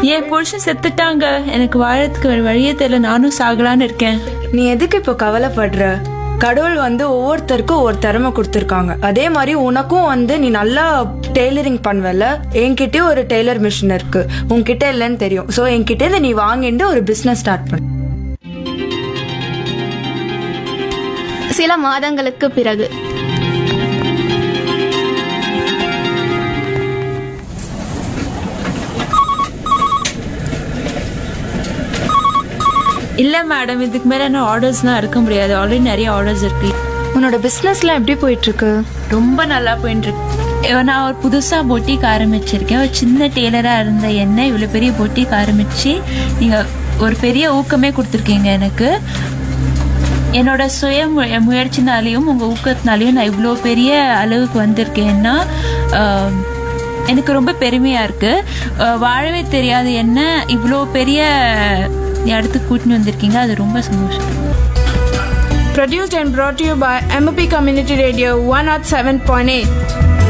என் புருஷன் செத்துட்டாங்க எனக்கு வாழறதுக்கு ஒரு வழியே தெரியல நானும் சாகலான்னு இருக்கேன் நீ எதுக்கு இப்போ கவலைப்படுற கடவுள் வந்து ஒவ்வொருத்தருக்கும் ஒரு திறமை கொடுத்துருக்காங்க அதே மாதிரி உனக்கும் வந்து நீ நல்லா டெய்லரிங் பண்ணுவல என்கிட்டயும் ஒரு டெய்லர் மிஷின் இருக்கு உன்கிட்ட இல்லைன்னு தெரியும் ஸோ என்கிட்ட இருந்து நீ வாங்கிட்டு ஒரு பிசினஸ் ஸ்டார்ட் பண்ணு சில மாதங்களுக்கு பிறகு இல்ல மேடம் இதுக்கு மேல என்ன ஆர்டர்ஸ்லாம் இருக்க முடியாது ஆல்ரெடி நிறைய ஆர்டர்ஸ் இருக்கு உன்னோட பிசினஸ்லாம் எப்படி போயிட்டு இருக்கு ரொம்ப நல்லா போயிட்டு இருக்கு இவ- நான் ஒரு புதுசா பொட்டிக் ஆரம்பிச்சிருக்கேன் ஒரு சின்ன டெய்லரா இருந்த என்ன இவ்வளவு பெரிய பொட்டிக் ஆரம்பிச்சு நீங்க ஒரு பெரிய ஊக்கமே கொடுத்துருக்கீங்க எனக்கு என்னோட சுய மு- முயற்சினாலையும் உங்க ஊக்கத்தினாலையும் நான் இவ்வளோ பெரிய அளவுக்கு வந்திருக்கேன்னா ஆஹ், எனக்கு ரொம்ப பெருமையா இருக்கு ஆஹ், வாழவே தெரியாத என்ன இவ்வளோ பெரிய இடத்துக்கு கூட்டின்னு வந்திருக்கீங்க அது ரொம்ப சந்தோஷம் Produced and brought to you by MOP Community Radio 107.8.